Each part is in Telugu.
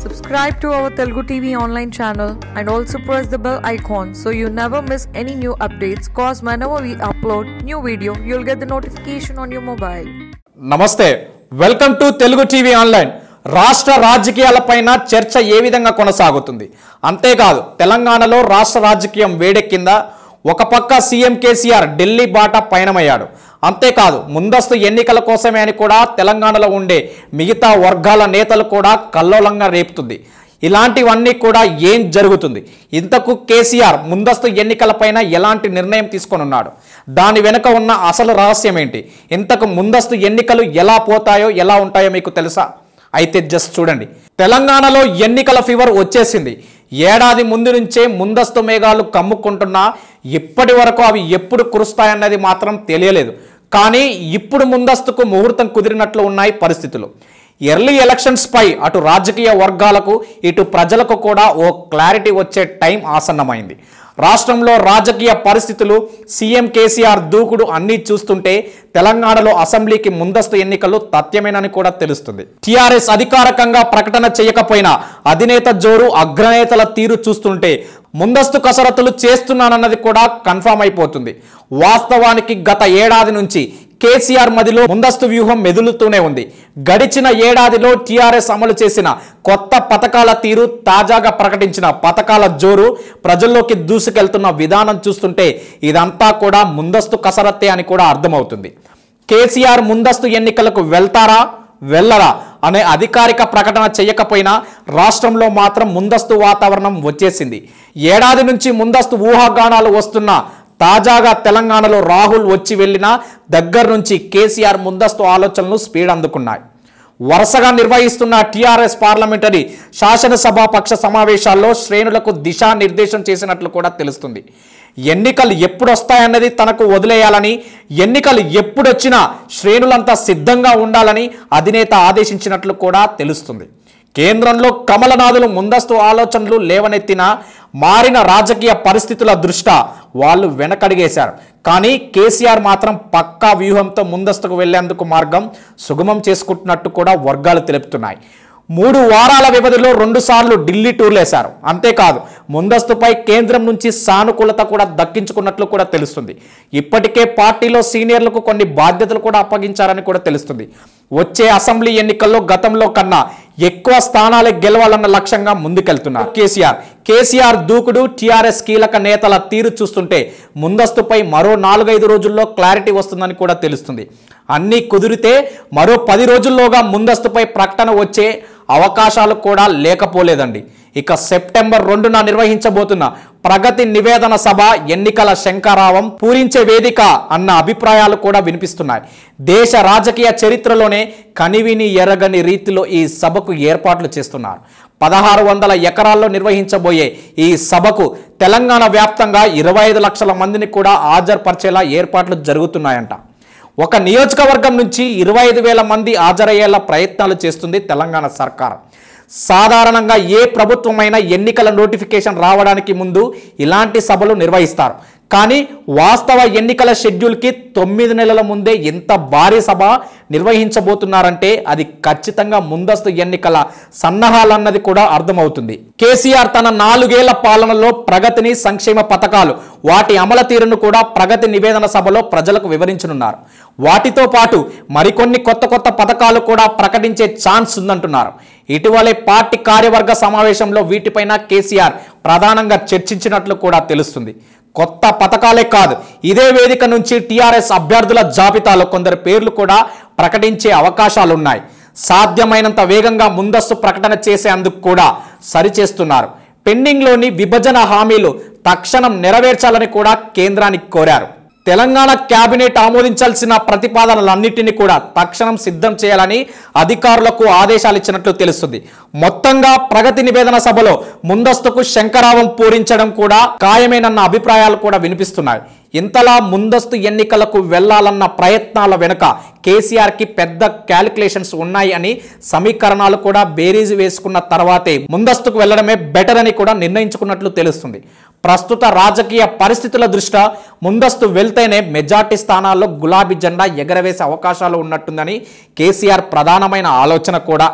Subscribe to our Telugu TV online channel and also press the bell icon so you never miss any new updates. Cause whenever we upload new video, you'll get the notification on your mobile. నమస్తే welcome to Telugu TV online రాష్ట్ర రాజకీయాలపైన చర్చ ఏ విధంగా కొనసాగుతుంది అంతేకాదు తెలంగాణలో రాష్ట్ర రాజకీయం వేడెక్కిందా ఒక పక్క సీఎం కేసీఆర్ ఢిల్లీ బాట పయనమయ్యాడు అంతేకాదు ముందస్తు ఎన్నికల కోసమే అని కూడా తెలంగాణలో ఉండే మిగతా వర్గాల నేతలు కూడా కల్లోలంగా రేపుతుంది ఇలాంటివన్నీ కూడా ఏం జరుగుతుంది ఇంతకు కేసీఆర్ ముందస్తు ఎన్నికలపైన ఎలాంటి నిర్ణయం తీసుకొనున్నాడు దాని వెనుక ఉన్న అసలు రహస్యం ఏంటి ఇంతకు ముందస్తు ఎన్నికలు ఎలా పోతాయో ఎలా ఉంటాయో మీకు తెలుసా అయితే జస్ట్ చూడండి తెలంగాణలో ఎన్నికల ఫీవర్ వచ్చేసింది ఏడాది ముందు నుంచే ముందస్తు మేఘాలు కమ్ముకుంటున్నా ఇప్పటి వరకు అవి ఎప్పుడు కురుస్తాయన్నది మాత్రం తెలియలేదు కానీ ఇప్పుడు ముందస్తుకు ముహూర్తం కుదిరినట్లు ఉన్నాయి పరిస్థితులు ఎర్లీ ఎలక్షన్స్ పై అటు రాజకీయ వర్గాలకు ఇటు ప్రజలకు కూడా ఓ క్లారిటీ వచ్చే టైం ఆసన్నమైంది రాష్ట్రంలో రాజకీయ పరిస్థితులు సీఎం కేసీఆర్ దూకుడు అన్నీ చూస్తుంటే తెలంగాణలో అసెంబ్లీకి ముందస్తు ఎన్నికలు తథ్యమేనని కూడా తెలుస్తుంది టీఆర్ఎస్ అధికారికంగా ప్రకటన చేయకపోయినా అధినేత జోరు అగ్రనేతల తీరు చూస్తుంటే ముందస్తు కసరత్తులు చేస్తున్నానన్నది కూడా కన్ఫామ్ అయిపోతుంది వాస్తవానికి గత ఏడాది నుంచి కేసీఆర్ మదిలో ముందస్తు వ్యూహం మెదులుతూనే ఉంది గడిచిన ఏడాదిలో టీఆర్ఎస్ అమలు చేసిన కొత్త పథకాల తీరు తాజాగా ప్రకటించిన పథకాల జోరు ప్రజల్లోకి దూసుకెళ్తున్న విధానం చూస్తుంటే ఇదంతా కూడా ముందస్తు కసరత్తే అని కూడా అర్థమవుతుంది కేసీఆర్ ముందస్తు ఎన్నికలకు వెళ్తారా వెళ్ళరా అనే అధికారిక ప్రకటన చేయకపోయినా రాష్ట్రంలో మాత్రం ముందస్తు వాతావరణం వచ్చేసింది ఏడాది నుంచి ముందస్తు ఊహాగానాలు వస్తున్న తాజాగా తెలంగాణలో రాహుల్ వచ్చి వెళ్ళిన దగ్గర నుంచి కేసీఆర్ ముందస్తు ఆలోచనలు స్పీడ్ అందుకున్నాయి వరుసగా నిర్వహిస్తున్న టీఆర్ఎస్ పార్లమెంటరీ శాసనసభ పక్ష సమావేశాల్లో శ్రేణులకు దిశానిర్దేశం చేసినట్లు కూడా తెలుస్తుంది ఎన్నికలు ఎప్పుడు వస్తాయన్నది తనకు వదిలేయాలని ఎన్నికలు ఎప్పుడొచ్చినా శ్రేణులంతా సిద్ధంగా ఉండాలని అధినేత ఆదేశించినట్లు కూడా తెలుస్తుంది కేంద్రంలో కమలనాథులు ముందస్తు ఆలోచనలు లేవనెత్తిన మారిన రాజకీయ పరిస్థితుల దృష్ట్యా వాళ్ళు వెనకడిగేశారు కానీ కేసీఆర్ మాత్రం పక్కా వ్యూహంతో ముందస్తుకు వెళ్లేందుకు మార్గం సుగమం చేసుకుంటున్నట్టు కూడా వర్గాలు తెలుపుతున్నాయి మూడు వారాల వ్యవధిలో రెండు సార్లు ఢిల్లీ టూర్లు వేశారు అంతేకాదు ముందస్తుపై కేంద్రం నుంచి సానుకూలత కూడా దక్కించుకున్నట్లు కూడా తెలుస్తుంది ఇప్పటికే పార్టీలో సీనియర్లకు కొన్ని బాధ్యతలు కూడా అప్పగించారని కూడా తెలుస్తుంది వచ్చే అసెంబ్లీ ఎన్నికల్లో గతంలో కన్నా ఎక్కువ స్థానాలే గెలవాలన్న లక్ష్యంగా ముందుకెళ్తున్నారు కేసీఆర్ కేసీఆర్ దూకుడు టీఆర్ఎస్ కీలక నేతల తీరు చూస్తుంటే ముందస్తుపై మరో నాలుగైదు రోజుల్లో క్లారిటీ వస్తుందని కూడా తెలుస్తుంది అన్నీ కుదిరితే మరో పది రోజుల్లోగా ముందస్తుపై ప్రకటన వచ్చే అవకాశాలు కూడా లేకపోలేదండి ఇక సెప్టెంబర్ రెండున నిర్వహించబోతున్న ప్రగతి నివేదన సభ ఎన్నికల శంకారావం పూరించే వేదిక అన్న అభిప్రాయాలు కూడా వినిపిస్తున్నాయి దేశ రాజకీయ చరిత్రలోనే కనివిని ఎరగని రీతిలో ఈ సభకు ఏర్పాట్లు చేస్తున్నారు పదహారు వందల ఎకరాల్లో నిర్వహించబోయే ఈ సభకు తెలంగాణ వ్యాప్తంగా ఇరవై ఐదు లక్షల మందిని కూడా హాజరుపరిచేలా ఏర్పాట్లు జరుగుతున్నాయంట ఒక నియోజకవర్గం నుంచి ఇరవై ఐదు వేల మంది హాజరయ్యేలా ప్రయత్నాలు చేస్తుంది తెలంగాణ సర్కార్ సాధారణంగా ఏ ప్రభుత్వమైనా ఎన్నికల నోటిఫికేషన్ రావడానికి ముందు ఇలాంటి సభలు నిర్వహిస్తారు కానీ వాస్తవ ఎన్నికల షెడ్యూల్కి తొమ్మిది నెలల ముందే ఎంత భారీ సభ నిర్వహించబోతున్నారంటే అది ఖచ్చితంగా ముందస్తు ఎన్నికల సన్నాహాలన్నది కూడా అర్థమవుతుంది కేసీఆర్ తన నాలుగేళ్ల పాలనలో ప్రగతిని సంక్షేమ పథకాలు వాటి అమల తీరును కూడా ప్రగతి నివేదన సభలో ప్రజలకు వివరించనున్నారు వాటితో పాటు మరికొన్ని కొత్త కొత్త పథకాలు కూడా ప్రకటించే ఛాన్స్ ఉందంటున్నారు ఇటీవలే పార్టీ కార్యవర్గ సమావేశంలో వీటిపైన కేసీఆర్ ప్రధానంగా చర్చించినట్లు కూడా తెలుస్తుంది కొత్త పథకాలే కాదు ఇదే వేదిక నుంచి టీఆర్ఎస్ అభ్యర్థుల జాబితాలో కొందరు పేర్లు కూడా ప్రకటించే అవకాశాలున్నాయి సాధ్యమైనంత వేగంగా ముందస్తు ప్రకటన చేసేందుకు కూడా సరిచేస్తున్నారు పెండింగ్లోని విభజన హామీలు తక్షణం నెరవేర్చాలని కూడా కేంద్రానికి కోరారు తెలంగాణ కేబినెట్ ఆమోదించాల్సిన ప్రతిపాదనలన్నింటినీ కూడా తక్షణం సిద్ధం చేయాలని అధికారులకు ఆదేశాలు ఇచ్చినట్లు తెలుస్తుంది మొత్తంగా ప్రగతి నివేదన సభలో ముందస్తుకు శంకరావం పూరించడం కూడా ఖాయమేనన్న అభిప్రాయాలు కూడా వినిపిస్తున్నాయి ఇంతలా ముందస్తు ఎన్నికలకు వెళ్లాలన్న ప్రయత్నాల వెనుక కేసీఆర్కి పెద్ద క్యాలిక్యులేషన్స్ ఉన్నాయి అని సమీకరణాలు కూడా బేరీజు వేసుకున్న తర్వాతే ముందస్తుకు వెళ్లడమే బెటర్ అని కూడా నిర్ణయించుకున్నట్లు తెలుస్తుంది ప్రస్తుత రాజకీయ పరిస్థితుల దృష్ట్యా ముందస్తు వెళ్తేనే మెజార్టీ స్థానాల్లో గులాబీ జెండా ఎగరవేసే అవకాశాలు ఉన్నట్టుందని కేసీఆర్ ప్రధానమైన ఆలోచన కూడా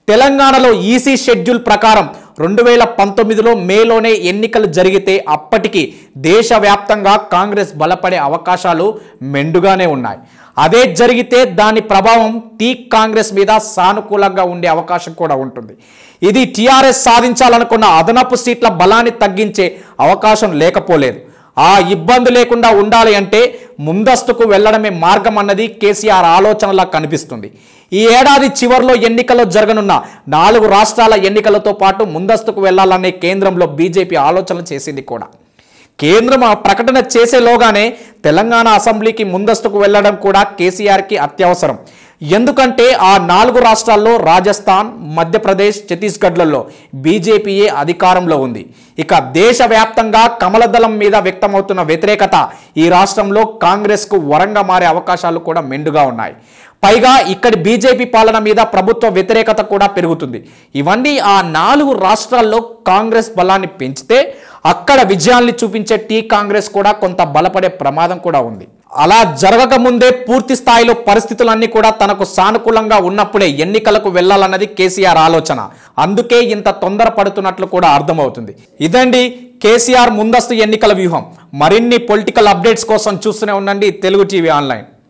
తెలంగాణలో ఈసీ షెడ్యూల్ ప్రకారం రెండు వేల పంతొమ్మిదిలో మేలోనే ఎన్నికలు జరిగితే అప్పటికి దేశవ్యాప్తంగా కాంగ్రెస్ బలపడే అవకాశాలు మెండుగానే ఉన్నాయి అదే జరిగితే దాని ప్రభావం టీ కాంగ్రెస్ మీద సానుకూలంగా ఉండే అవకాశం కూడా ఉంటుంది ఇది టీఆర్ఎస్ సాధించాలనుకున్న అదనపు సీట్ల బలాన్ని తగ్గించే అవకాశం లేకపోలేదు ఆ ఇబ్బంది లేకుండా ఉండాలి అంటే ముందస్తుకు వెళ్ళడమే మార్గం అన్నది కేసీఆర్ ఆలోచనలా కనిపిస్తుంది ఈ ఏడాది చివరిలో ఎన్నికల్లో జరగనున్న నాలుగు రాష్ట్రాల ఎన్నికలతో పాటు ముందస్తుకు వెళ్లాలనే కేంద్రంలో బీజేపీ ఆలోచన చేసింది కూడా కేంద్రం ఆ ప్రకటన చేసేలోగానే తెలంగాణ అసెంబ్లీకి ముందస్తుకు వెళ్లడం కూడా కేసీఆర్కి అత్యవసరం ఎందుకంటే ఆ నాలుగు రాష్ట్రాల్లో రాజస్థాన్ మధ్యప్రదేశ్ ఛత్తీస్గఢ్లలో బీజేపీయే అధికారంలో ఉంది ఇక దేశవ్యాప్తంగా కమలదళం మీద వ్యక్తమవుతున్న వ్యతిరేకత ఈ రాష్ట్రంలో కాంగ్రెస్కు వరంగా మారే అవకాశాలు కూడా మెండుగా ఉన్నాయి పైగా ఇక్కడి బీజేపీ పాలన మీద ప్రభుత్వ వ్యతిరేకత కూడా పెరుగుతుంది ఇవన్నీ ఆ నాలుగు రాష్ట్రాల్లో కాంగ్రెస్ బలాన్ని పెంచితే అక్కడ విజయాల్ని చూపించే టీ కాంగ్రెస్ కూడా కొంత బలపడే ప్రమాదం కూడా ఉంది అలా జరగక ముందే పూర్తి స్థాయిలో పరిస్థితులన్నీ కూడా తనకు సానుకూలంగా ఉన్నప్పుడే ఎన్నికలకు వెళ్లాలన్నది కేసీఆర్ ఆలోచన అందుకే ఇంత తొందర పడుతున్నట్లు కూడా అర్థమవుతుంది ఇదండి కేసీఆర్ ముందస్తు ఎన్నికల వ్యూహం మరిన్ని పొలిటికల్ అప్డేట్స్ కోసం చూస్తూనే ఉండండి తెలుగు టీవీ ఆన్లైన్